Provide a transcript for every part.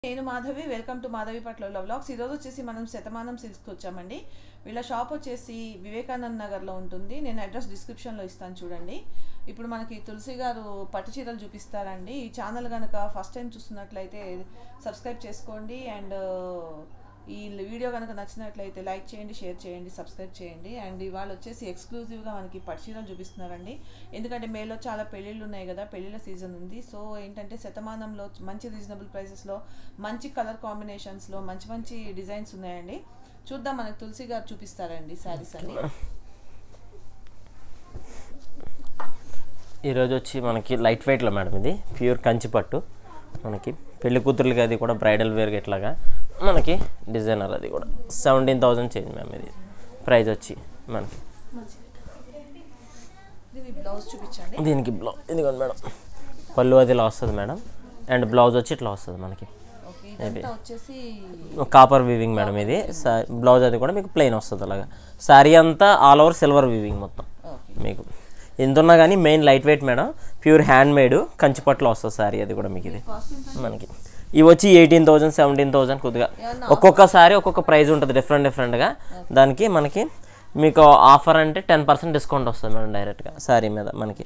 నేను Madhavi welcome to Madhavi పట్ల vlogs ఈరోజు వచ్చేసి మనం శతమానం సిల్క్స్కి వచ్చామండి వీళ్ళ షాప్ వచ్చేసి వివేకానంద్ నగర్లో ఉంటుంది నేను అడ్రస్ డిస్క్రిప్షన్లో ఇస్తాను చూడండి ఇప్పుడు మనకి తులసి గారు పట్టు చీరలు చూపిస్తారండి ఈ ఛానల్ కనుక ఫస్ట్ టైం చూస్తున్నట్లయితే సబ్స్క్రైబ్ చేసుకోండి అండ్ ఈ వీడియో కనుక నచ్చినట్లయితే లైక్ చేయండి షేర్ చేయండి సబ్స్క్రైబ్ చేయండి అండ్ ఇవాళ వచ్చేసి ఎక్స్క్లూజివ్గా మనకి పట్టు చీరలు చూపిస్తున్నారండి ఎందుకంటే మేలో చాలా పెళ్ళిళ్ళు ఉన్నాయి కదా పెళ్ళిళ్ళ సీజన్ ఉంది సో ఏంటంటే శతమానంలో మంచి రీజనబుల్ ప్రైసెస్లో మంచి కలర్ కాంబినేషన్స్లో మంచి మంచి డిజైన్స్ ఉన్నాయండి చూద్దాం మనకి తులసి గారు చూపిస్తారండి శారీస్ అని ఈరోజు వచ్చి మనకి లైట్ వెయిట్లో మేడం ఇది ప్యూర్ కంచి పట్టు మనకి పెళ్లి కూతుర్లకి అది కూడా బ్రైడల్ వేర్గా ఇట్లాగా మనకి డిజైనర్ అది కూడా సెవెంటీన్ థౌజండ్ చేంజ్ మ్యామ్ ఇది ప్రైస్ వచ్చి మనకి ఇది బ్లౌజ్ చూపించండి దీనికి బ్లౌజ్ ఇదిగోండి మేడం పళ్ళు అది ఇలా వస్తుంది మేడం అండ్ బ్లౌజ్ వచ్చి ఇట్లా వస్తుంది మనకి ఓకే ఇదంతా వచ్చేసి కాపర్ వీవింగ్ మేడం ఇది సా- బ్లౌజ్ అది కూడా మీకు ప్లెయిన్ వస్తుంది అలాగా శారీ అంతా ఆల్ ఓవర్ సిల్వర్ వీవింగ్ మొత్తం ఓకే మీకు ఎంతున్నా కానీ main light weight madam pure hand made కంచిపట్లో వస్తుంది శారీ అది కూడా మీకు ఇది కాస్ట్ ఎంత మనకి ఇవి వచ్చి ఎయిటీన్ థౌజండ్ సెవెంటీన్ థౌజండ్ కొద్దిగా ఒక్కొక్క సారీ ఒక్కొక్క ప్రైస్ ఉంటుంది డిఫరెంట్ డిఫరెంట్గా దానికి మనకి మీకు ఆఫర్ అంటే టెన్ పర్సెంట్ డిస్కౌంట్ వస్తుంది మేడం డైరెక్ట్గా సారీ మీద మనకి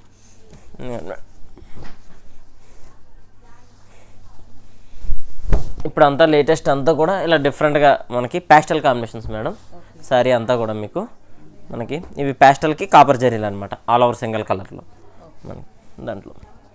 ఇప్పుడు అంతా లేటెస్ట్ అంతా కూడా ఇలా డిఫరెంట్గా మనకి ప్యాస్టల్ కాంబినేషన్స్ మేడం సారీ అంతా కూడా మీకు మనకి ఇవి ప్యాస్టల్కి కాపర్ జరీలు అనమాట ఆల్ ఓవర్ సింగిల్ కలర్లో మనకి దాంట్లో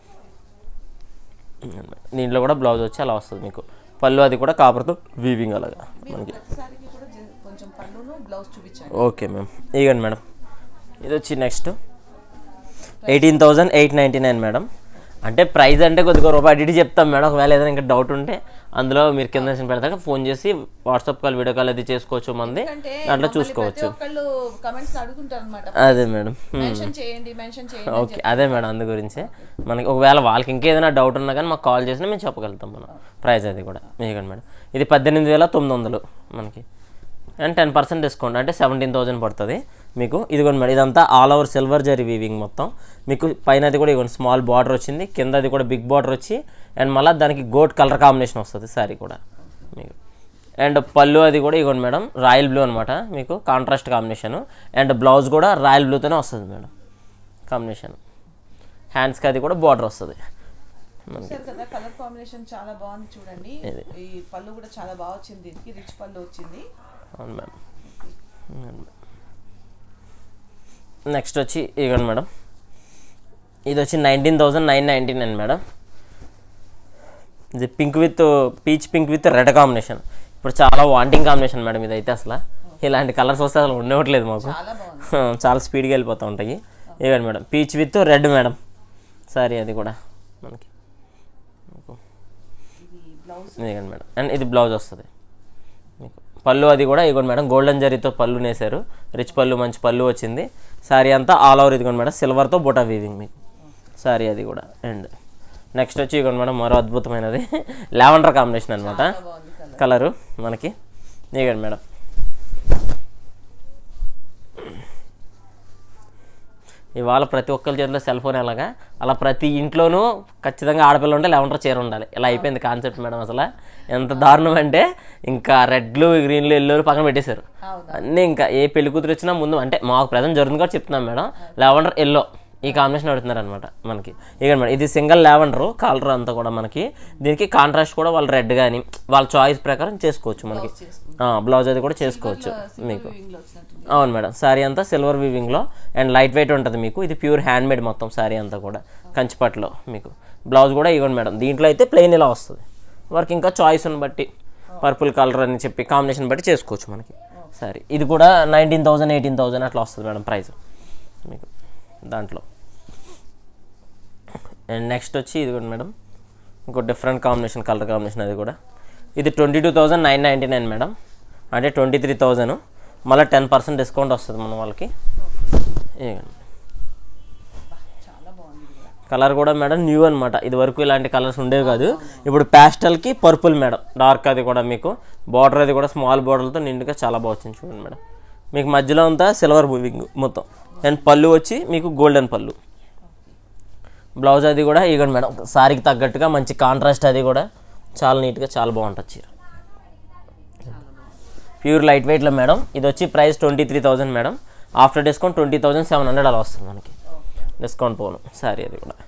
దీంట్లో కూడా బ్లౌజ్ వచ్చి అలా వస్తుంది మీకు పళ్ళు అది కూడా కాపర్తో వీవింగ్ అలాగా మనకి ప్రతి సారీకి కూడా జ- కొంచెం పళ్ళును బ్లౌజ్ చూపించండి ఓకే మ్యామ్ ఇవ్వండి మేడం ఇది వచ్చి next eighteen thousand eight ninety nine madam అంటే ప్రైస్ అంటే కొద్దిగా రూపాయి అడిగి చెప్తాం మేడం ఒకవేళ ఏదైనా ఇంకా డౌట్ ఉంటే అందులో మీరు కింద మెసేజ్ పెడతాక ఫోన్ చేసి వాట్సాప్ కాల్ వీడియో కాల్ అది చేసుకోవచ్చు మంది అంటే దాంట్లో మమ్మల్ని చూసుకోవచ్చు ప్రతి ఒక్కళ్ళు కమెంట్స్ అడుగుతుంటారు అనమాట అదే మేడం మెన్షన్ చేయండి మెన్షన్ చేయండి ఓకే అదే మేడం అందు గురించి మనకి ఒకవేళ వాళ్ళకి ఇంకేదైనా డౌట్ ఉన్నా కానీ మాకు కాల్ చేసినా మేము చెప్పగలుగుతాం మనం ప్రైస్ అది కూడా మీకండి మేడం ఇది పద్దెనిమిది వేల తొమ్మిది వందలు మనకి అండ్ టెన్ పర్సెంట్ డిస్కౌంట్ అంటే సెవెంటీన్ థౌసండ్ పడుతుంది మీకు ఇదిగోండి మేడం ఇదంతా all over silver zari weaving మొత్తం మీకు పైన అది కూడా ఇదిగోండి స్మాల్ బార్డర్ వచ్చింది కింద అది కూడా బిగ్ బార్డర్ వచ్చి అండ్ మళ్ళీ దానికి గోట్ కలర్ కాంబినేషన్ వస్తుంది సారీ కూడా మీకు అండ్ పళ్ళు అది కూడా ఇగోండి మేడం రాయల్ బ్లూ అనమాట మీకు కాంట్రాస్ట్ కాంబినేషన్ అండ్ బ్లౌజ్ కూడా రాయల్ బ్లూతోనే వస్తుంది మేడం కాంబినేషన్ హ్యాండ్స్కి అది కూడా బార్డర్ వస్తుంది చూసారు కదా కలర్ కాంబినేషన్ చాలా బాగుంది చూడండి ఈ పళ్ళు కూడా చాలా బాగా వచ్చింది దీనికి రిచ్ పళ్ళు వచ్చింది అవును మేడం నెక్స్ట్ వచ్చి ఇవ్వండి మేడం ఇది వచ్చి nineteen thousand nine ninety nine madam ఇది pink with peach pink with red combination ఇప్పుడు చాలా వాంటింగ్ కాంబినేషన్ మేడం ఇది అయితే అసలు ఇలాంటి కలర్స్ వస్తే అసలు ఉండవట్లేదు మాకు చాలా బాగుంది చాలా స్పీడ్గా వెళ్ళిపోతూ ఉంటాయి ఇవ్వండి madam peach with red madam sari అది కూడా మనకి ఇది బ్లౌజ్ ఇదిగోండి మేడం అండ్ ఇది బ్లౌజ్ వస్తుంది మీకు పళ్ళు అది కూడా ఇదిగోండి మేడం గోల్డెన్ జరీతో పళ్ళు నేసారు రిచ్ పళ్ళు మంచి పళ్ళు వచ్చింది సారీ అంతా ఆల్ ఓవర్ ఇదిగోండి మేడం సిల్వర్తో బుటా వీవింగ్ మీకు సారీ అది కూడా అండ్ నెక్స్ట్ వచ్చి ఇదిగోండి మేడం మరో అద్భుతమైనది లావెండర్ కాంబినేషన్ అనమాట బాగుంది కలర్ కలరు మనకి ఇదిగోండి మేడం ఇవాళ ప్రతి ఒక్కరి చేతిలో సెల్ ఫోన్ ఎలాగా అలా ప్రతి ఇంట్లోనూ ఖచ్చితంగా ఆడపిల్ల ఉంటే లెవెండర్ చీర ఉండాలి ఇలా అయిపోయింది కాన్సెప్ట్ మేడం అసలు ఎంత దారుణం అంటే ఇంకా రెడ్లు గ్రీన్లు ఎల్లోలు పక్కన పెట్టేశారు అవును అన్నీ ఇంకా ఏ పెళ్లి కూతురు వచ్చినా ముందు అంటే మాకు ప్రజెంట్ జరుగుతుంది కూడా చెప్తున్నాం మేడం లెవెండర్ ఎల్లో ఈ కాంబినేషన్ అడుగుతున్నారు అనమాట మనకి ఇక మేడం ఇది సింగిల్ లెవెండర్ కలర్ అంతా కూడా మనకి దీనికి కాంట్రాస్ట్ కూడా వాళ్ళు రెడ్ కానీ వాళ్ళ చాయిస్ ప్రకారం చేసుకోవచ్చు మనకి బ్లౌజ్ అది కూడా చేసుకోవచ్చు మీకు వింగ్ లో వచ్చినట్టుంది అవును మేడం శారీ అంతా సిల్వర్ వీవింగ్లో అండ్ లైట్ వెయిట్ ఉంటుంది మీకు ఇది ప్యూర్ హ్యాండ్ మేడ్ మొత్తం శారీ అంతా కూడా కంచిపట్లో మీకు బ్లౌజ్ కూడా ఇవ్వండి మేడం దీంట్లో అయితే ప్లెయిన్ ఇలా వస్తుంది వర్క్ ఇంకా చాయిస్ని బట్టి పర్పుల్ కలర్ అని చెప్పి కాంబినేషన్ బట్టి చేసుకోవచ్చు మనకి సారీ ఇది కూడా నైన్టీన్ థౌజండ్ ఎయిటీన్ థౌజండ్ అట్లా వస్తుంది మేడం ప్రైస్ మీకు దాంట్లో అండ్ నెక్స్ట్ వచ్చి ఇది కూడా మేడం ఇంకో డిఫరెంట్ కాంబినేషన్ కలర్ కాంబినేషన్ అది కూడా ఇది twenty two thousand nine ninety nine madam అంటే ట్వంటీ త్రీ థౌజండ్ మళ్ళీ టెన్ పర్సెంట్ డిస్కౌంట్ వస్తుంది మన వాళ్ళకి ఇదిగోండి. చాలా బాగుంది ఇది కూడా కలర్ కూడా మేడం న్యూ అనమాట ఇది వరకు ఇలాంటి కలర్స్ ఉండేవి కాదు ఇప్పుడు ప్యాస్టల్కి పర్పుల్ మేడం డార్క్ అది కూడా మీకు బార్డర్ అది కూడా స్మాల్ బార్డర్తో నిండుగా చాలా బాగా వచ్చింది చూడండి మేడం మీకు మధ్యలో అంతా సిల్వర్ మూవింగ్ మొత్తం అండ్ పళ్ళు వచ్చి మీకు గోల్డెన్ పళ్ళు బ్లౌజ్ అది కూడా ఇవ్వండి మేడం సారీకి తగ్గట్టుగా మంచి కాంట్రాస్ట్ అది కూడా చాలా నీట్గా చాలా బాగుంటుంది చీర ప్యూర్ లైట్ వెయిట్లో మేడం ఇది వచ్చి price twenty three thousand madam after discount twenty thousand seven hundred అలా వస్తుంది మనకి డిస్కౌంట్ పోను సారీ అది కూడా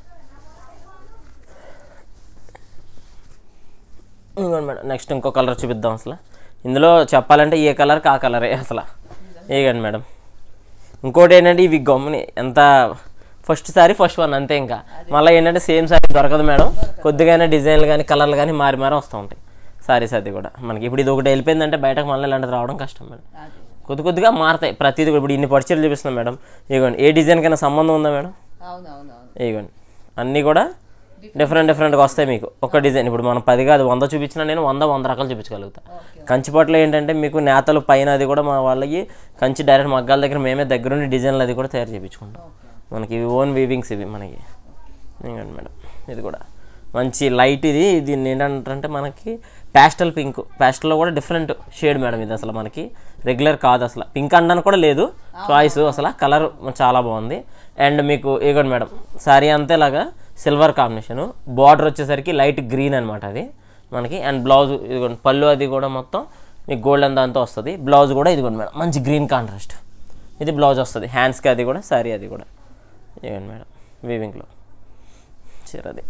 ఇదిగోండి మేడం నెక్స్ట్ ఇంకో కలర్ చూపిద్దాం అసలు ఇందులో చెప్పాలంటే ఏ కలర్కి ఆ కలరే అసలు ఇదిగోండి మేడం ఇంకోటి ఏంటంటే ఇవి గమ్ముని ఎంత ఫస్ట్ సారీ ఫస్ట్ వన్ అంతే ఇంకా మళ్ళీ ఏంటంటే సేమ్ సారీ దొరకదు మేడం కొద్దిగానే డిజైన్లు కానీ కలర్లు కానీ మారి మారి వస్తూ ఉంటాయి సారీస్ అది కూడా మనకి ఇప్పుడు ఇది ఒకటి వెళ్ళిపోయిందంటే బయటకు మళ్ళీ ఇలాంటిది రావడం కష్టం మేడం అది కొద్ది కొద్దిగా మారుతాయి ప్రతిదీ కూడా ఇప్పుడు ఇన్ని పడిచీలు చూపిస్తున్నాం మేడం ఇదిగోండి ఏ డిజైన్కైనా సంబంధం ఉందా మేడం అవునవునవును ఇదిగోండి అన్నీ కూడా డిఫరెంట్ డిఫరెంట్గా వస్తాయి మీకు ఒక డిజైన్ ఇప్పుడు మనం పది కాదు వంద చూపించినా నేను వంద వంద రకాలు చూపించగలుగుతా కంచిపట్లో ఏంటంటే మీకు నేతలు పైన అది కూడా మా వాళ్ళకి కంచి డైరెక్ట్ మగ్గాల దగ్గర మేమే దగ్గరుండి డిజైన్లు అది కూడా తయారు చేయించుకుంటాం మనకి ఇవి ఓన్ వీవింగ్స్ ఇవి మనకి ఇదిగోండి మేడం ఇది కూడా మంచి లైట్ ఇది దీన్ని ఏంటంటే మనకి ప్యాస్టల్ పింక్ ప్యాస్టల్లో కూడా డిఫరెంట్ షేడ్ మేడం ఇది అసలు మనకి రెగ్యులర్ కాదు అసలు పింక్ అనడానికి కూడా లేదు చాయిస్ అసలు కలర్ చాలా బాగుంది అండ్ మీకు ఇదిగోండి మేడం సారీ అంతేలాగా సిల్వర్ కాంబినేషన్ బార్డర్ వచ్చేసరికి లైట్ గ్రీన్ అనమాట అది మనకి అండ్ బ్లౌజ్ ఇదిగోండి పళ్ళు అది కూడా మొత్తం మీకు గోల్డెన్ దాంతో వస్తుంది బ్లౌజ్ కూడా ఇదిగోండి మేడం మంచి గ్రీన్ కాంట్రాస్ట్ ఇది బ్లౌజ్ వస్తుంది హ్యాండ్స్కి అది కూడా సారీ అది కూడా ఇవ్వండి మేడం వీవింగ్లో చీర అది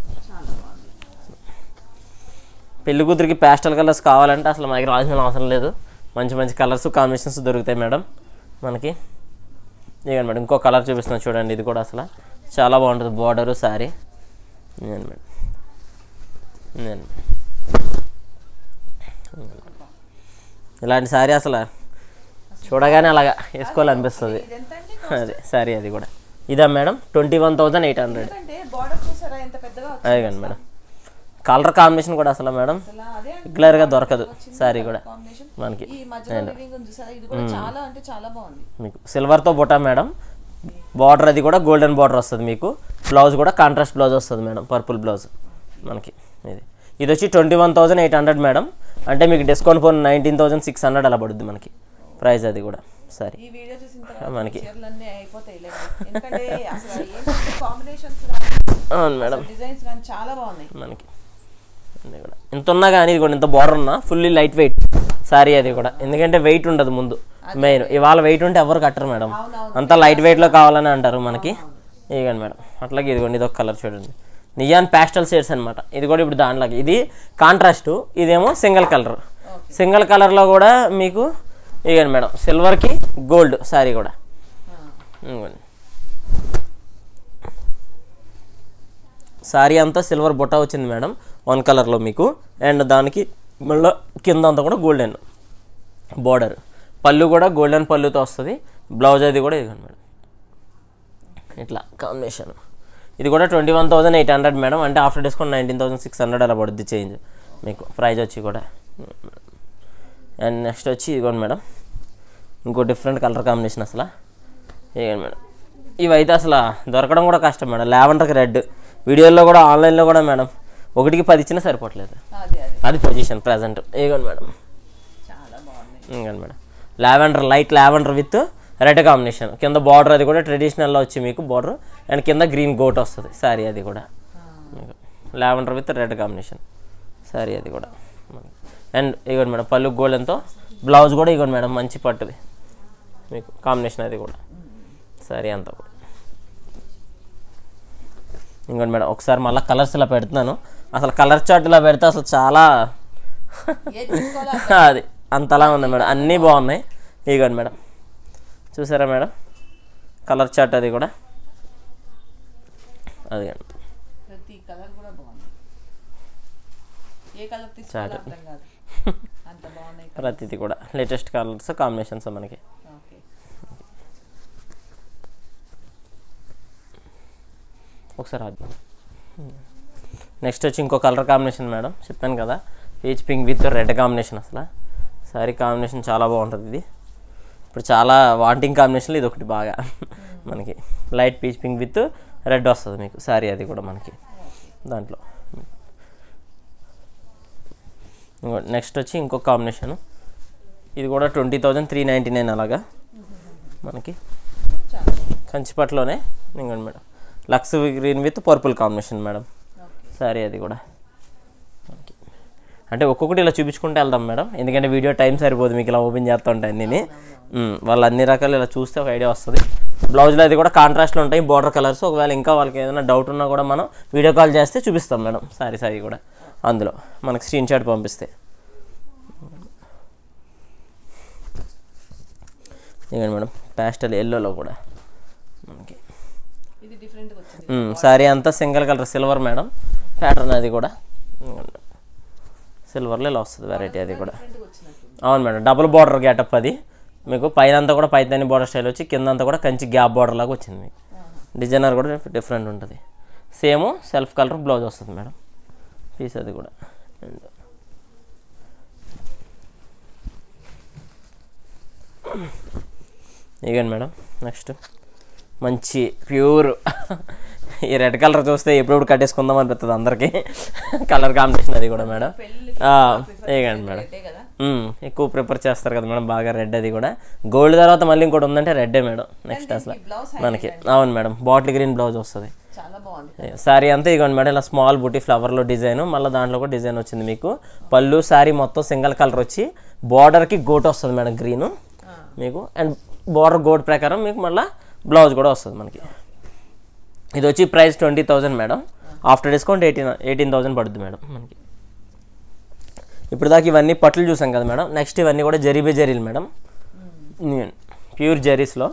పెళ్లి కూతురికి ప్యాస్టల్ కలర్స్ కావాలంటే అసలు మనకి రావాల్సిన అవసరం లేదు మంచి మంచి కలర్స్ కాంబినేషన్స్ దొరుకుతాయి మేడం మనకి ఇవ్వండి మేడం ఇంకో కలర్ చూపిస్తున్నాను చూడండి ఇది కూడా అసలు చాలా బాగుంటుంది బార్డరు శారీ ఇవ్వండి మేడం ఇవ్వండి ఇలాంటి శారీ అసలు చూడగానే అలాగా వేసుకోవాలనిపిస్తుంది ఇదెంతండి అదే సారీ అది కూడా ఇదా madam twenty one thousand eight hundred ఎందుకంటే బార్డర్ చూసారా ఎంత పెద్దగా వచ్చింది అదే కానీ మేడం కలర్ కాంబినేషన్ కూడా అసలు మేడం అసలు అదే రెగ్యులర్గా దొరకదు సారీ కూడా కాంబినేషన్ మనకి ఈ మధ్యలో లివింగ్ ఉంది చూసారా ఇది కూడా చాలా అంటే చాలా బాగుంది మీకు సిల్వర్తో బుటా మేడం బార్డర్ అది కూడా గోల్డెన్ బార్డర్ వస్తుంది మీకు బ్లౌజ్ కూడా కాంట్రాస్ట్ బ్లౌజ్ వస్తుంది మేడం పర్పుల్ బ్లౌజ్ మనకి ఇది ఇది వచ్చి twenty one thousand eight hundred madam అంటే మీకు డిస్కౌంట్ పోయిన నైన్టీన్ థౌజండ్ సిక్స్ హండ్రెడ్ అలా పడుద్ది మనకి ప్రైస్ అది కూడా సరే ఈ వీడియో చూసిన తర్వాత మనకి. చీరలన్నీ అయిపోతాయి లేండి. ఎందుకంటే అసలు కాంబినేషన్స్ అవును మేడం డిజైన్స్ కానీ చాలా బాగున్నాయి మనకి ఇది కూడా ఇంత ఉన్నా కానీ ఇది కూడా ఇంత బార్డర్ ఉన్నా ఫుల్లీ లైట్ వెయిట్ సారీ అది కూడా ఎందుకంటే వెయిట్ ఉండదు ముందు మెయిన్ ఇవాళ వెయిట్ ఉంటే ఎవరు కట్టరు మేడం అవునవును. అంతా లైట్ వెయిట్లో కావాలని అంటారు మనకి ఇదిగోండి మేడం అట్లాగే ఇదిగోండి ఇది ఒక కలర్ చూడండి నియాన్ ప్యాస్టల్ షేడ్స్ అనమాట ఇది కూడా ఇప్పుడు దాంట్లోకి ఇది కాంట్రాస్ట్ ఇదేమో సింగిల్ కలర్ సింగిల్ కలర్లో కూడా మీకు ఇదిగోండి మేడం సిల్వర్కి గోల్డ్ సారీ కూడా ఇదిగోండి సారీ అంతా సిల్వర్ బుట్ట వచ్చింది మేడం వన్ కలర్లో మీకు అండ్ దానికి మళ్ళీ కింద అంతా కూడా గోల్డెన్ బార్డర్ పళ్ళు కూడా గోల్డెన్ పళ్ళుతో వస్తుంది బ్లౌజ్ అది కూడా ఇదిగోండి మేడం ఇట్లా కాంబినేషన్ ఇది కూడా twenty one thousand eight hundred madam అంటే after discount nineteen thousand six hundred అలా పడుద్ది చేంజ్ మీకు ప్రైజ్ వచ్చి కూడా అండ్ నెక్స్ట్ వచ్చి ఇదిగోండి మేడం ఇంకో డిఫరెంట్ కలర్ కాంబినేషన్ అసలు ఇదిగోండి మేడం ఇవైతే అసలు దొరకడం కూడా కష్టం మేడం లావెండర్కి రెడ్ వీడియోలో కూడా ఆన్లైన్లో కూడా మేడం ఒకటికి పది ఇచ్చినా సరిపోవట్లేదు అదే అదే అది పొజిషన్ ప్రజెంట్ ఇదిగోండి మేడం చాలా బాగున్నాయి ఇంకండి madam lavender light lavender with red combination కింద బార్డర్ అది కూడా ట్రెడిషనల్లో వచ్చి మీకు బార్డర్ అండ్ కింద గ్రీన్ గోట్ వస్తుంది శారీ అది కూడా మీకు lavender with red combination sari అది కూడా అండ్ ఇగోండి మేడం పళ్ళు గోల్డెన్తో బ్లౌజ్ కూడా ఇగోండి మేడం మంచి పట్టుది మీకు కాంబినేషన్ అది కూడా శారీ అంతా కూడా ఇంకోండి మేడం ఒకసారి మళ్ళీ కలర్స్ ఇలా పెడుతున్నాను అసలు కలర్ చార్ట్ ఇలా పెడితే అసలు చాలా ఏది తీసుకోవాలో అది అంతలా ఉంది మేడం అన్నీ బాగున్నాయి ఇదిగోండి మేడం చూసారా మేడం కలర్ చార్ట్ అది కూడా అది ప్రతి కలర్ కూడా బాగుంది ఏ కలర్ తీసుకోవాలో అర్థం కాదు అంత బాగున్నాయి ప్రతిది కూడా లేటెస్ట్ కలర్స్ కాంబినేషన్స్ మనకి ఓకే ఒకసారి అది నెక్స్ట్ వచ్చి ఇంకో కలర్ కాంబినేషన్ మేడం చెప్పాను కదా peach pink with red combination అసలు సారీ కాంబినేషన్ చాలా బాగుంటుంది ఇది ఇప్పుడు చాలా వాంటింగ్ కాంబినేషన్లో ఇది ఒకటి బాగా మనకి light peach pink with red వస్తుంది మీకు సారీ అది కూడా మనకి దాంట్లో నెక్స్ట్ వచ్చి ఇంకో కాంబినేషన్ ఇది కూడా twenty thousand three ninety nine అలాగా మనకి చాలా బాగుంది కంచిపట్లోనే ఇంకోండి మేడం లక్స్ green with purple combination madam okay sari అది కూడా మనకి అంటే ఒక్కొక్కటి ఇలా చూపించుకుంటూ వెళ్దాం మేడం ఎందుకంటే వీడియో టైం సరిపోదు మీకు ఇలా ఓపెన్ చేస్తూ ఉంటాయి అన్నీ వాళ్ళు అన్ని రకాలు ఇలా చూస్తే ఒక ఐడియా వస్తుంది బ్లౌజ్లో అది కూడా కాంట్రాస్ట్లో ఉంటాయి బార్డర్ కలర్స్ ఒకవేళ ఇంకా వాళ్ళకి ఏదైనా డౌట్ ఉన్నా కూడా మనం వీడియో కాల్ చేస్తే చూపిస్తాం మేడం సారీస్ అవి కూడా అందులో మనకి స్క్రీన్ షాట్ పంపిస్తే ఇదిగోండి మేడం ప్యాస్టల్ ఎల్లోలో కూడా మనకి ఇది డిఫరెంట్గా వచ్చింది సారీ అంతా single colour silver madam pattern అది కూడా సిల్వర్లో ఇలా వస్తుంది వెరైటీ అది కూడా డిఫరెంట్గా వచ్చినట్టు అవును మేడం డబుల్ బార్డర్ గ్యాటప్ అది మీకు పైన అంతా కూడా పైతాని బార్డర్ స్టైల్ వచ్చి కింద అంతా కూడా కంచి గ్యాప్ బార్డర్ లాగా వచ్చింది మీకు డిజైనర్ కూడా డిఫరెంట్ ఉంటుంది సేమ్ సెల్ఫ్ కలర్ బ్లౌజ్ వస్తుంది మేడం పీస్ అది కూడా And ఇగండి మేడం నెక్స్ట్ మంచి ప్యూర్ ఈ రెడ్ కలర్ చూస్తే ఎప్పుడెప్పుడు కట్టేసుకుందాం అనిపిస్తుంది అందరికీ కలర్ కాంబినేషన్ అది కూడా మేడం ఇగండి మేడం రెడ్డే కదా మ్మ్. ఎక్కువ ప్రిఫర్ చేస్తారు కదా మేడం బాగా రెడ్ అది కూడా గోల్డ్ తర్వాత మళ్ళీ ఇంకోటి ఉందంటే రెడ్డే మేడం నెక్స్ట్ అసలు బ్లౌజ్ మనకి అవును మేడం బాటిల్ గ్రీన్ బ్లౌజ్ వస్తుంది చాలా బాగుంది శారీ అంతా ఇగోండి మేడం ఇలా స్మాల్ బుటీ ఫ్లవర్లో డిజైన్ మళ్ళీ దాంట్లో కూడా డిజైన్ వచ్చింది మీకు పళ్ళు శారీ మొత్తం సింగిల్ కలర్ వచ్చి బార్డర్కి గోట్ వస్తుంది మేడం గ్రీను మీకు అండ్ బార్డర్ గోట్ ప్రకారం మీకు మళ్ళీ బ్లౌజ్ కూడా వస్తుంది మనకి ఇది వచ్చి price twenty thousand madam after discount eighteen eighteen thousand పడుతుంది మేడం మనకి ఇప్పుడు దాకా ఇవన్నీ పట్లు చూసాం కదా మేడం నెక్స్ట్ ఇవన్నీ కూడా జరీబే జరీలు మేడం ప్యూర్ జరీస్లో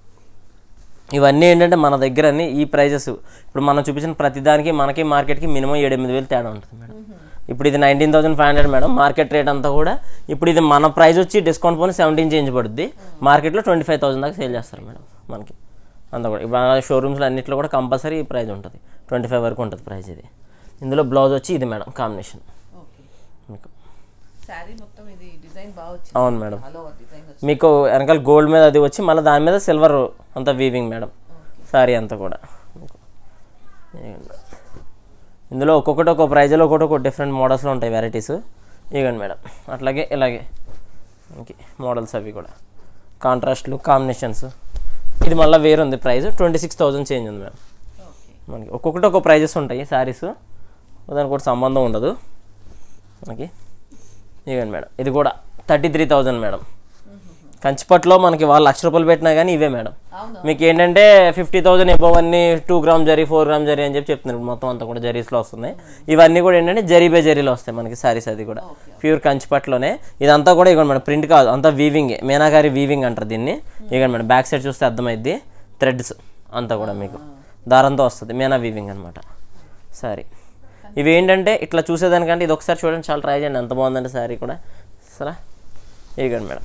ఇవన్నీ ఏంటంటే మన దగ్గర అన్ని ఈ ప్రైజెస్ ఇప్పుడు మనం చూపించిన ప్రతిదానికి మనకి మార్కెట్కి మినిమం ఏడు ఎనిమిది వేలు తేడా ఉంటుంది మేడం ఇప్పుడు ఇది nineteen thousand five hundred madam market rate అంతా కూడా ఇప్పుడు ఇది మన ప్రైస్ వచ్చి డిస్కౌంట్ పోనీ సెవెంటీన్ చేంజ్ పడుద్ది మార్కెట్లో ట్వంటీ ఫైవ్ థౌసండ్ దాకా సేల్ చేస్తారు మేడం మనకి అంతా కూడా ఇప్పుడు షోరూమ్స్లో అన్నింటిలో కూడా కంపల్సరీ ఈ ప్రైస్ ఉంటుంది ట్వంటీ ఫైవ్ వరకు ఉంటుంది ప్రైస్ ఇది ఇందులో బ్లౌజ్ వచ్చి ఇది మేడం కాంబినేషన్ ఓకే మీకు శారీ మొత్తం ఇది డిజైన్ బాగా వచ్చింది అవును మేడం ఆల్ ఓవర్ డిజైన్ వచ్చింది మీకు వెనకాల గోల్డ్ మీద అది వచ్చి మళ్ళీ దాని మీద సిల్వర్ అంతా వీవింగ్ మేడం సారీ అంతా కూడా మీకు. ఇదిగోండి. ఇందులో ఒక్కొక్కటి ఒక్కొక్క ప్రైజ్లో ఒక్కొక్కటి ఒక్కొక్క డిఫరెంట్ మోడల్స్లో ఉంటాయి వెరైటీస్ ఇవ్వండి మేడం అట్లాగే ఇలాగే ఓకే మోడల్స్ అవి కూడా కాంట్రాస్ట్లు కాంబినేషన్స్ ఇది మళ్ళీ వేరు ఉంది price twenty six thousand change ఉంది మేడం ఓకే మనకి ఒక్కొక్కటి ఒక్కొక్క ప్రైజెస్ ఉంటాయి శారీస్ దానికి కూడా సంబంధం ఉండదు మనకి ఇవ్వండి మేడం ఇది కూడా థర్టీ త్రీ థౌజండ్ మేడం కంచిపట్లో మనకి వాళ్ళు లక్ష రూపాయలు పెట్టినా కానీ ఇవే మేడం అవును మీకు ఏంటంటే ఫిఫ్టీ థౌసండ్ ఎబోవ్ అన్ని two gram zari four gram zari అని చెప్పి చెప్తున్నారు మొత్తం అంతా కూడా జరీస్లో వస్తున్నాయి ఇవన్నీ కూడా ఏంటంటే జరీ బై జరీలో వస్తాయి మనకి సారీస్ అది కూడా ప్యూర్ కంచిపట్లోనే ఇదంతా కూడా ఇవ్వండి మేడం ప్రింట్ కాదు అంతా వీవింగ్ మేనాగారి వీవింగ్ అంటారు దీన్ని ఇవ్వండి మేడం బ్యాక్ సైడ్ చూస్తే అర్థమైద్ది థ్రెడ్స్ అంతా కూడా మీకు దారంతో వస్తుంది మేనా వీవింగ్ అనమాట సారీ ఇవి ఏంటంటే ఇట్లా చూసేదానికంటే ఇది ఒకసారి చూడండి చాలా ట్రై చేయండి ఎంత బాగుందంటే సారీ కూడా అసలు ఇవ్వండి మేడం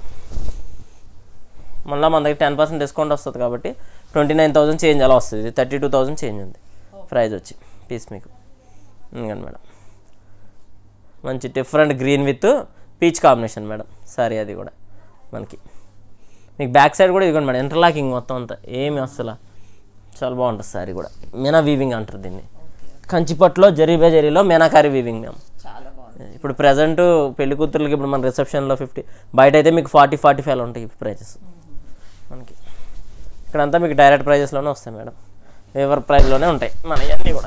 మళ్ళీ మన దగ్గర టెన్ పర్సెంట్ డిస్కౌంట్ వస్తుంది కాబట్టి ట్వంటీ నైన్ థౌసండ్ చేంజ్ అలా వస్తుంది ఇది థర్టీ టూ థౌసండ్ చేంజ్ ఉంది ప్రైస్ వచ్చి పీస్ మీకు ఇంకండి మేడం మంచి different green with peach combination madam sari అది కూడా మనకి మీకు బ్యాక్ సైడ్ కూడా ఇదిగోండి మేడం ఇంటర్లాకింగ్ మొత్తం అంతా ఏమి అసలు చాలా బాగుంటుంది సారీ కూడా మీనా వీవింగ్ అంటారు దీన్ని కంచిపట్లో జరీబే జరీలో మీనాకారి వీవింగ్ మేము చాలా బాగుంది ఇప్పుడు ప్రజెంట్ పెళ్లి కూతుర్లకి ఇప్పుడు మన రిసెప్షన్లో ఫిఫ్టీ బయట అయితే మీకు ఫార్టీ ఫార్టీ ఫైవ్ ఉంటాయి ప్రైజెస్ మనకి ఇక్కడంతా మీకు డైరెక్ట్ ప్రైజెస్లోనే వస్తాయి మేడం వేవర్ ప్రైస్లోనే ఉంటాయి మన ఇవన్నీ కూడా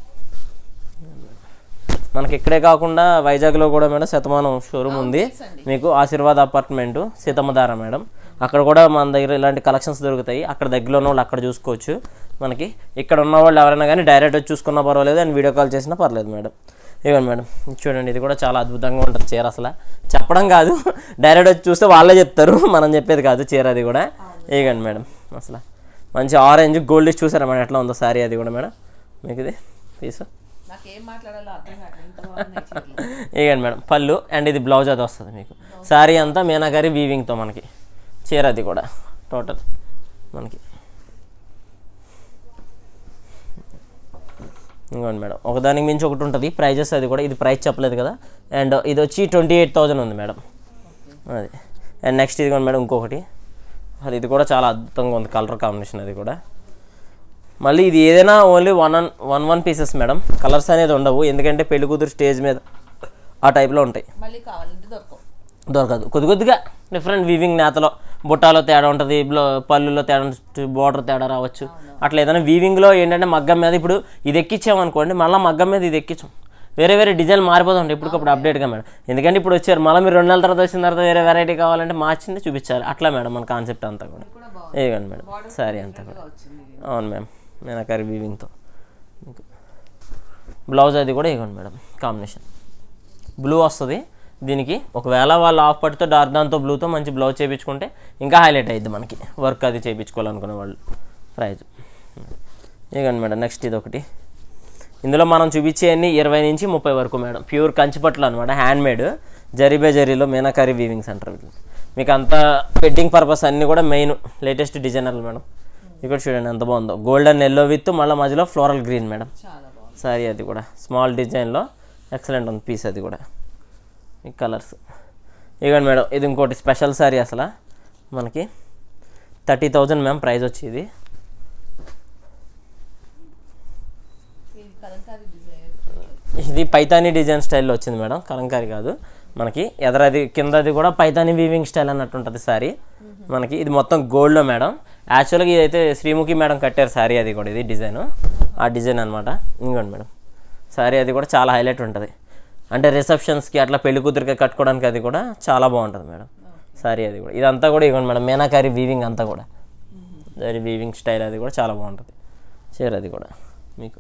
మనకి ఇక్కడే కాకుండా వైజాగ్లో కూడా మేడం శతమానం షోరూమ్ ఉంది మీకు ఆశీర్వాద్ అపార్ట్మెంట్ సీతమ్మధార మేడం అక్కడ కూడా మన దగ్గర ఇలాంటి కలెక్షన్స్ దొరుకుతాయి అక్కడ దగ్గరలో ఉన్న వాళ్ళు అక్కడ చూసుకోవచ్చు మనకి ఇక్కడ ఉన్న వాళ్ళు ఎవరైనా కానీ డైరెక్ట్ వచ్చి చూసుకున్నా పర్వాలేదు అండ్ వీడియో కాల్ చేసినా పర్లేదు మేడం ఇవ్వండి మేడం ఇది చూడండి ఇది కూడా చాలా అద్భుతంగా ఉంటుంది చీర అసలు చెప్పడం కాదు డైరెక్ట్ వచ్చి చూస్తే వాళ్ళే చెప్తారు మనం చెప్పేది కాదు చీర అది కూడా ఇవ్వండి మేడం అసలు మంచి ఆరెంజ్ గోల్డ్ చూసారా మేడం ఎట్లా ఉందో సారీ అది కూడా మేడం మీకు ఇది పీసు నాకు ఏం మాట్లాడాలో అర్థం కావట్లేదు ఇంత బాగున్నాయి చీరలు. ఇవ్వండి మేడం పళ్ళు అండ్ ఇది బ్లౌజ్ అది వస్తుంది మీకు శారీ అంతా మీనాగారి వీవింగ్తో మనకి చీర అది కూడా టోటల్ మనకి ఇంకోండి మేడం ఒకదానికి మించి ఒకటి ఉంటుంది ప్రైజెస్ అది కూడా ఇది ప్రైస్ చెప్పలేదు కదా అండ్ ఇది వచ్చి ట్వంటీ ఎయిట్ థౌజండ్ ఉంది మేడం అది అండ్ నెక్స్ట్ ఇదిగోండి మేడం ఇంకొకటి అది ఇది కూడా చాలా అద్భుతంగా ఉంది కలర్ కాంబినేషన్ అది కూడా మళ్ళీ ఇది ఏదైనా only one one one one pieces madam colours అనేది ఉండవు ఎందుకంటే పెళ్లి కూతురు స్టేజ్ మీద ఆ టైప్లో ఉంటాయి మళ్ళీ కావాలంటే దొరకవు దొరకదు కొద్ది కొద్దిగా డిఫరెంట్ వీవింగ్ నేతలో బుట్టాలో తేడా ఉంటుంది బ్లో పళ్ళులో తేడా ఉంటుంది బార్డర్ తేడా రావచ్చు అట్లా ఏదైనా వీవింగ్లో ఏంటంటే మగ్గం మీద ఇప్పుడు ఇది ఎక్కించామనుకోండి మళ్ళీ మగ్గం మీద ఇది ఎక్కించాం వేరే వేరే డిజైన్ మారిపోతుంటాయి ఇప్పటికప్పుడు అప్డేట్గా మేడం ఎందుకంటే ఇప్పుడు వచ్చారు మళ్ళీ మీరు రెండు నెలల తర్వాత వచ్చిన తర్వాత వేరే వెరైటీ కావాలంటే మార్చింది చూపించాలి అట్లా మేడం మన కాన్సెప్ట్ అంతా కూడా కూడా బాగుంది ఇదిగోండి మేడం సారీ అంతా కూడా వచ్చింది ఇది. అవును మ్యామ్ మీనాకరి వీవింగ్తో బ్లౌజ్ అది కూడా ఇవ్వండి మేడం కాంబినేషన్ బ్లూ వస్తుంది దీనికి ఒకవేళ వాళ్ళు ఆఫ్ పట్టుతో డార్క్ దాంతో బ్లూతో మంచి బ్లౌజ్ చేయించుకుంటే ఇంకా హైలైట్ అయ్యిద్ది మనకి వర్క్ అది చేయించుకోవాలనుకునే వాళ్ళు ప్రైజ్ ఇవ్వండి మేడం నెక్స్ట్ ఇది ఒకటి ఇందులో మనం చూపించే అన్ని ఇరవై నుంచి ముప్పై వరకు మేడం ప్యూర్ కంచిపట్లు అనమాట హ్యాండ్ మేడ్ జరీబే జరీలో మీనాకరి వీవింగ్ సెంటర్ మీకు అంతా వెడ్డింగ్ పర్పస్ అన్నీ కూడా మెయిన్ లేటెస్ట్ డిజైనర్లు మేడం ఇక్కడ చూడండి ఎంత బాగుందో గోల్డెన్ ఎల్లో విత్ మళ్ళీ మధ్యలో ఫ్లోరల్ గ్రీన్ మేడం చాలా బాగుంది సారీ అది కూడా స్మాల్ డిజైన్లో ఎక్సలెంట్ ఉంది పీస్ అది కూడా ఈ కలర్స్ ఇవ్వండి మేడం ఇది ఇంకోటి స్పెషల్ సారీ అసలు మనకి థర్టీ థౌజండ్ మ్యామ్ ప్రైస్ వచ్చేది ఇది కలంకారీ డిజైన్ ఇది పైతానీ డిజైన్ స్టైల్లో వచ్చింది మేడం కలంకారీ కాదు మనకి ఎదరది కిందది కూడా పైతానీ వీవింగ్ స్టైల్ అన్నట్టు ఉంటుంది సారీ మనకి ఇది మొత్తం గోల్డ్లో మేడం యాక్చువల్గా ఇదైతే శ్రీముఖి మేడం కట్టారు సారీ అది కూడా ఇది డిజైన్ ఆ డిజైన్ అనమాట ఇంకోండి మేడం సారీ అది కూడా చాలా హైలైట్ ఉంటుంది అంటే రిసెప్షన్స్కి అట్లా పెళ్లి కూతురికి కట్టుకోవడానికి అది కూడా చాలా బాగుంటుంది మేడం సారీ అది కూడా ఇదంతా కూడా ఇవ్వండి మేడం మీనాకారి వీవింగ్ అంతా కూడా దాని వీవింగ్ స్టైల్ అది కూడా చాలా బాగుంటుంది చీర అది కూడా మీకు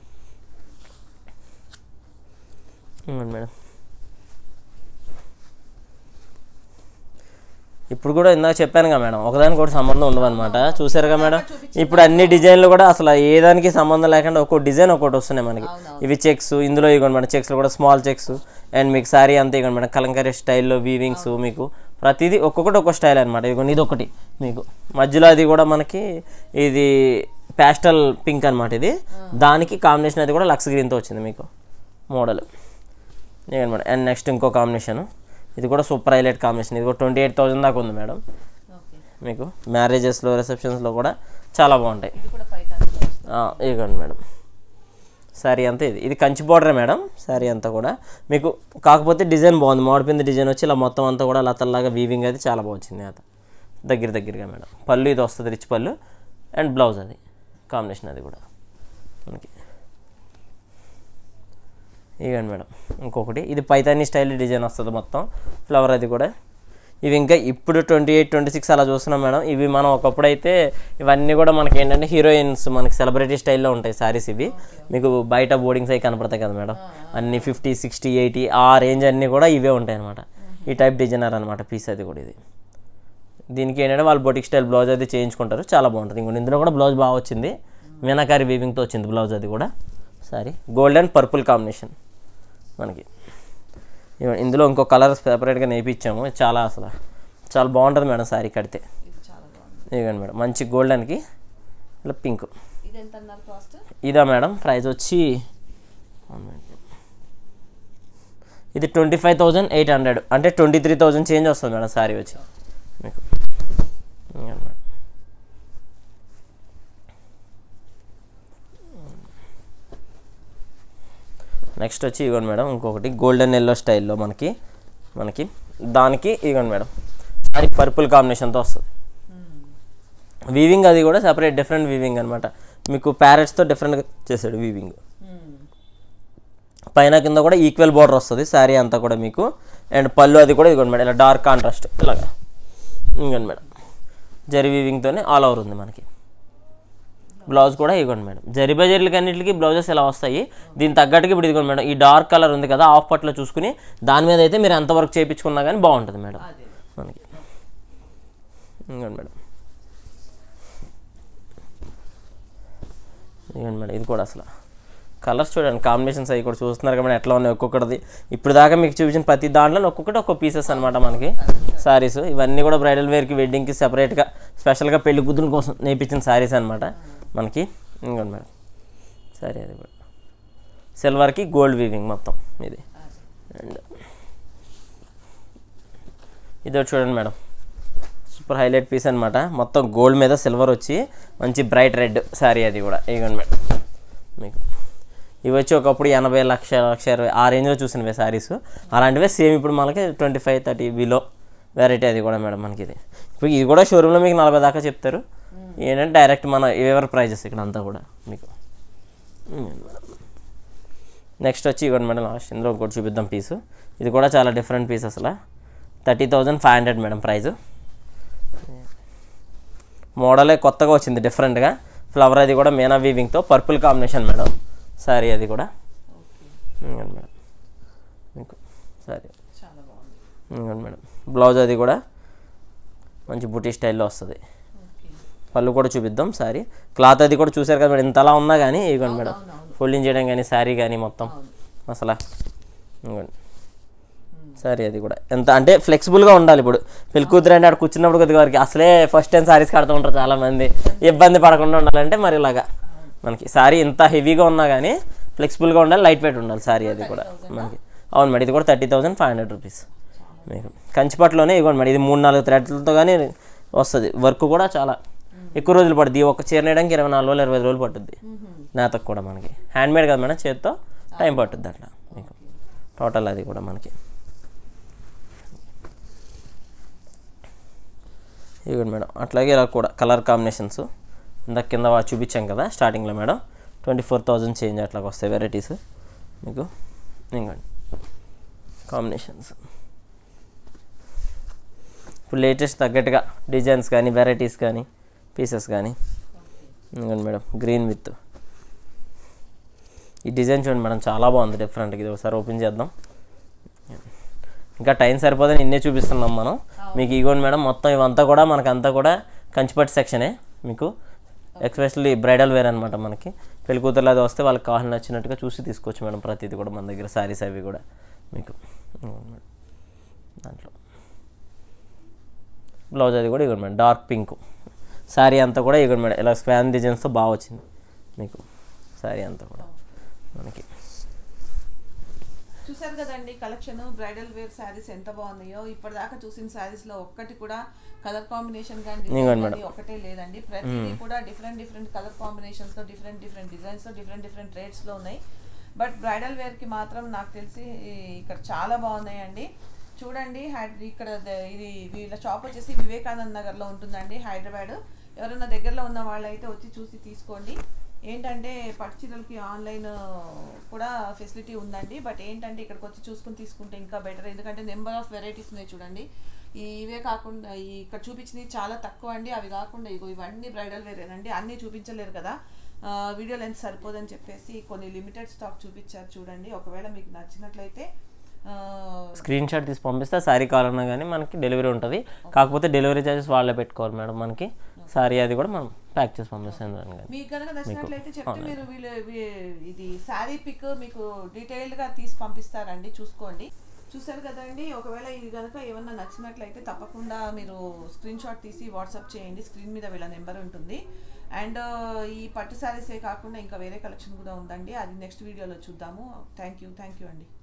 ఇవ్వండి మేడం ఇప్పుడు కూడా ఇందాక చెప్పానుగా మేడం ఒకదానికి కూడా సంబంధం ఉండవన్నమాట చూసారుగా మేడం ఇప్పుడు అన్ని డిజైన్లు కూడా అసలు ఏ దానికి సంబంధం లేకుండా ఒక్కో డిజైన్ ఒక్కోటి వస్తున్నాయి మనకి ఇవి చెక్స్ ఇందులో ఇవ్వండి మేడం చెక్స్లో కూడా స్మాల్ చెక్స్ అండ్ మీకు సారీ అంతా ఇవ్వండి మేడం కలంకారీ స్టైల్లో వీవింగ్స్ మీకు ప్రతిదీ ఒక్కొక్కటి ఒక్కొక్క స్టైల్ అనమాట ఇదిగోండి ఇది ఒకటి మీకు మధ్యలో అది కూడా మనకి ఇది ప్యాస్టల్ పింక్ అనమాట ఇది దానికి కాంబినేషన్ అది కూడా లక్స్ గ్రీన్తో వచ్చింది మీకు మోడల్ ఇవ్వండి మేడం అండ్ నెక్స్ట్ ఇంకో కాంబినేషన్ ఇది కూడా సూపర్ హైలైట్ కాంబినేషన్ ఇది కూడా ట్వంటీ ఎయిట్ థౌసండ్ దాకా ఉంది మేడం ఓకే మీకు మ్యారేజెస్లో రిసెప్షన్స్లో కూడా చాలా బాగుంటాయి ఇది కూడా పైతాని బ్లౌజ్. ఆ, ఇదిగోండి మేడం శారీ అంతా ఇది ఇది కంచి బార్డరే మేడం శారీ అంతా కూడా మీకు కాకపోతే డిజైన్ బాగుంది మామిడిపిండి డిజైన్ వచ్చి ఇలా మొత్తం అంతా కూడా లతల్లాగా వీవింగ్ అది చాలా బాగుంది అది దగ్గర దగ్గరగా మేడం పళ్ళు ఇది వస్తుంది రిచ్ పళ్ళు అండ్ బ్లౌజ్ అది కాంబినేషన్ అది కూడా మనకి ఇవ్వండి మేడం ఇంకొకటి ఇది పైతానీ స్టైల్ డిజైన్ వస్తుంది మొత్తం ఫ్లవర్ అది కూడా ఇవి ఇంకా ఇప్పుడు ట్వంటీ ఎయిట్ ట్వంటీ సిక్స్ అలా చూస్తున్నాం మేడం ఇవి మనం ఒకప్పుడు అయితే ఇవన్నీ కూడా మనకి ఏంటంటే హీరోయిన్స్ మనకి సెలబ్రిటీ స్టైల్లో ఉంటాయి సారీస్ ఇవి మీకు బయట బోర్డింగ్స్ అవి కనపడతాయి కదా మేడం అన్ని ఫిఫ్టీ సిక్స్టీ ఎయిటీ ఆ రేంజ్ అన్నీ కూడా ఇవే ఉంటాయి అనమాట ఈ టైప్ డిజైనర్ అనమాట పీస్ అది కూడా ఇది దీనికి ఏంటంటే వాళ్ళు బొటిక్ స్టైల్ బ్లౌజ్ అది చేయించుకుంటారు చాలా బాగుంటుంది ఇంకొన్ని ఇందులో కూడా బ్లౌజ్ బాగా వచ్చింది మీనాకారి వీవింగ్తో వచ్చింది బ్లౌజ్ అది కూడా sari gold and purple combination మనకి ఇవ- ఇందులో ఇంకో కలర్ సెపరేట్గా నేర్పించాము ఇది చాలా అసలు చాలా బాగుంటుంది మేడం సారీ కడితే ఇది చాలా బాగుంది ఇదిగోండి మేడం మంచి గోల్డెన్కి ఇలా పింక్ ఇది ఎంత అన్నారు కాస్ట్ ఇదా మేడం ప్రైస్ వచ్చి ఇది twenty five thousand eight hundred అంటే ట్వంటీ త్రీ థౌజండ్ చేంజ్ వస్తుంది మేడం సారీ వచ్చి మీకు ఇదిగోండి మేడం నెక్స్ట్ వచ్చి ఇవ్వండి మేడం ఇంకొకటి గోల్డెన్ ఎల్లో స్టైల్లో మనకి మనకి దానికి ఇవ్వండి మేడం సారీ పర్పుల్ కాంబినేషన్తో వస్తుంది వీవింగ్ అది కూడా సపరేట్ డిఫరెంట్ వీవింగ్ అనమాట మీకు ప్యారెట్స్తో డిఫరెంట్గా చేశాడు వీవింగ్ పైన కింద కూడా ఈక్వల్ బార్డర్ వస్తుంది శారీ అంతా కూడా మీకు అండ్ పళ్ళు అది కూడా ఇదిగోండి మేడం ఇలా డార్క్ కాంట్రాస్ట్ ఇలాగా ఇంకోండి మేడం జరి వీవింగ్తోనే ఆల్ ఓవర్ ఉంది మనకి బ్లౌజ్ కూడా ఇవ్వండి మేడం జరి బజర్లకి అన్నింటికి బ్లౌజెస్ ఇలా వస్తాయి దీని తగ్గట్టుగా ఇప్పుడు ఇదిగోండి మేడం ఈ డార్క్ కలర్ ఉంది కదా ఆఫ్ పట్లో చూసుకుని దాని మీద అయితే మీరు ఎంతవరకు చేయించుకున్నా కానీ బాగుంటుంది మేడం అదే మనకి ఇంకోండి మేడం ఇవ్వండి మేడం ఇది కూడా అసలు కలర్స్ చూడండి కాంబినేషన్స్ అవి కూడా చూస్తున్నారు కాబట్టి ఎట్లా ఉన్నాయి ఒక్కొక్కటిది ఇప్పుడు దాకా మీకు చూపించిన ప్రతి దాంట్లో ఒక్కొక్కటి ఒక్కొక్క పీసెస్ అనమాట మనకి సారీస్ ఇవన్నీ కూడా బ్రైడల్ వేర్కి వెడ్డింగ్కి సెపరేట్గా స్పెషల్గా పెళ్లి కూతురు కోసం నేర్పించిన సారీస్ అనమాట మనకి ఇంకోండి మేడం సారీ అది కూడా సిల్వర్కి గోల్డ్ వీవింగ్ మొత్తం ఇది అండ్ ఇది ఒకటి చూడండి మేడం సూపర్ హైలైట్ పీస్ అనమాట మొత్తం గోల్డ్ మీద సిల్వర్ వచ్చి మంచి బ్రైట్ రెడ్ శారీ అది కూడా ఇవ్వండి మేడం మీకు ఇవి వచ్చి ఒకప్పుడు ఎనభై లక్ష లక్ష ఇరవై ఆ రేంజ్లో చూసినవి శారీస్ అలాంటివే సేమ్ ఇప్పుడు మనకి twenty five thirty below variety అది కూడా మేడం మనకి ఇది ఇప్పుడు ఇది కూడా షోరూంలో మీకు నలభై దాకా చెప్తారు ఏంటంటే డైరెక్ట్ మన ఎవరి ప్రైజెస్ ఇక్కడ అంతా కూడా మీకు నెక్స్ట్ వచ్చి ఇవ్వండి మేడం లాస్ట్ ఇందులో ఇంకోటి చూపిద్దాం పీసు ఇది కూడా చాలా డిఫరెంట్ పీస్ అసలు thirty thousand five hundred madam price మోడలే కొత్తగా వచ్చింది డిఫరెంట్గా ఫ్లవర్ అది కూడా మీనా వీవింగ్తో పర్పుల్ కాంబినేషన్ మేడం సారీ అది కూడా ఇదిగోండి మేడం మీకు సారీ చాలా బాగుంది ఇదిగోండి మేడం బ్లౌజ్ అది కూడా మంచి బుటీ స్టైల్లో వస్తుంది ఓకే పళ్ళు కూడా చూపిద్దాం సారీ క్లాత్ అది కూడా చూసారు కదా మేడం ఇంతలా ఉన్నా కానీ ఇదిగోండి మేడం ఫోల్డింగ్ చేయడం కానీ శారీ కానీ మొత్తం అసలు ఇదిగోండి సారీ అది కూడా ఎంత అంటే ఫ్లెక్సిబుల్గా ఉండాలి ఇప్పుడు పెళ్లి కూతురు అంటే అక్కడ కూర్చున్నప్పుడు కొద్దిగా వారికి అసలే ఫస్ట్ టైం సారీస్ కడుతూ ఉంటారు చాలామంది ఇబ్బంది పడకుండా ఉండాలంటే మరి ఇలాగా మనకి సారీ ఇంత హెవీగా ఉన్నా కానీ ఫ్లెక్సిబుల్గా ఉండాలి లైట్ వెయిట్ ఉండాలి సారీ అది కూడా మనకి అవును మేడం ఇది కూడా thirty thousand five hundred rupees మీకు కంచిపట్టులోనే ఇవ్వండి మేడం ఇది మూడు నాలుగు థ్రెడ్లతో కానీ వస్తుంది వర్క్ కూడా చాలా ఎక్కువ రోజులు పడుతుంది ఈ ఒక్క చీర నేయడానికి ఇరవై నాలుగు రోజులు ఇరవై ఐదు రోజులు పట్టుద్ది నేతకు కూడా మనకి హ్యాండ్మేడ్ కదా మేడం చేత్తో టైం పట్టుద్ది అట్లా మీకు టోటల్ అది కూడా మనకి ఇవ్వండి మేడం అట్లాగే ఇలా కూడా కలర్ కాంబినేషన్స్ ఇందాక కింద వా- చూపించాం కదా స్టార్టింగ్లో madam twenty four thousand change అట్లాగా వస్తాయి వెరైటీస్ మీకు ఇంకోండి కాంబినేషన్స్ ఇప్పుడు లేటెస్ట్ తగ్గట్టుగా డిజైన్స్ కానీ వెరైటీస్ కానీ పీసెస్ కానీ ఇంకోండి మేడం గ్రీన్ విత్ ఈ డిజైన్ చూడండి మేడం చాలా బాగుంది డిఫరెంట్గా ఇది ఒకసారి ఓపెన్ చేద్దాం ఇంకా టైం సరిపోదని ఇన్నే చూపిస్తున్నాం మనం మీకు ఇగోండి మేడం మొత్తం ఇవంతా కూడా మనకంతా కూడా కంచిపట్టు సెక్షనే మీకు ఎక్స్పెషల్లీ బ్రైడల్ వేర్ అనమాట మనకి పెళ్లి కూతుర్లు అది వస్తే వాళ్ళకి కావాలి నచ్చినట్టుగా చూసి తీసుకోవచ్చు మేడం ప్రతిదీ కూడా మన దగ్గర శారీస్ అవి కూడా మీకు ఇదిగోండి మేడం దాంట్లో బ్లౌజ్ అది కూడా ఇవ్వండి మేడం డార్క్ పింక్ శారీ అంతా కూడా ఇవ్వండి మేడం ఇలా స్క్వాన్ డిజైన్స్తో బాగా వచ్చింది మీకు శారీ అంతా కూడా మనకి చూసారు కదండి కలెక్షన్ బ్రైడల్ వేర్ శారీస్ ఎంత బాగున్నాయో ఇప్పటిదాకా చూసిన శారీస్ లో ఒక్కటి కూడా కలర్ కాంబినేషన్ కానీ ఇదిగోండి డిజైన్ మేడం. కానీ ఒకటే లేదండి ప్రతిదీ కూడా డిఫరెంట్ డిఫరెంట్ కలర్ కాంబినేషన్స్ తో డిఫరెంట్ డిఫరెంట్ డిజైన్స్ తో డిఫరెంట్ డిఫరెంట్ రేట్స్ లో ఉన్నాయి బట్ బ్రైడల్ వేర్ కి మాత్రం నాకు తెలిసి ఈ- ఇక్కడ చాలా బాగున్నాయండి చూడండి హై- ఇక్కడ ద- ఇది వీళ్ళ షాప్ వచ్చేసి వివేకానంద్ నగర్ లో ఉంటుందండి హైదరాబాద్ ఎవరైనా దగ్గరలో ఉన్న వాళ్ళైతే వచ్చి చూసి తీసుకోండి ఏంటంటే పట్టు చీరలకి ఆన్లైన్ కూడా ఫెసిలిటీ ఉందండి బట్ ఏంటంటే ఇక్కడికి వచ్చి చూసుకుని తీసుకుంటే ఇంకా బెటర్ ఎందుకంటే నెంబర్ ఆఫ్ వెరైటీస్ ఉన్నాయి చూడండి ఈ ఇవే కాకుండా ఈ ఇక్కడ చూపించినవి చాలా తక్కువ అండి అవి కాకుండా ఇగో ఇవన్నీ బ్రైడల్ వేరేనండి అన్నీ చూపించలేరు కదా ఆ, వీడియో లెన్స్ సరిపోదని చెప్పేసి కొన్ని లిమిటెడ్ స్టాక్ చూపించారు చూడండి ఒకవేళ మీకు నచ్చినట్లయితే ఆ, స్క్రీన్ షాట్ తీసి పంపిస్తే శారీ కావాలన్నా కానీ మనకి డెలివరీ ఉంటుంది కాకపోతే డెలివరీ చార్జెస్ వాళ్ళే పెట్టుకోవాలి మేడం మనకి శారీ అది కూడా మనం ప్యాక్ చేసి పంపిస్తాం దాని కానీ మీకు కనుక నచ్చినట్లయితే చెప్తే మీరు వీళ్ళు వీ- ఇది శారీ పిక్ మీకు డీటెయిల్డ్ గా తీసి పంపిస్తారండి చూసుకోండి చూసారు కదండి ఒకవేళ ఇది కనుక ఏమన్నా నచ్చినట్లయితే తప్పకుండా మీరు స్క్రీన్ షాట్ తీసి వాట్సాప్ చేయండి స్క్రీన్ మీద వీళ్ళ నెంబర్ ఉంటుంది అండ్ ఈ పట్టు శారీసే కాకుండా ఇంకా వేరే కలెక్షన్ కూడా ఉందండి అది నెక్స్ట్ వీడియోలో చూద్దాము థ్యాంక్ యూ థ్యాంక్ యూ అండి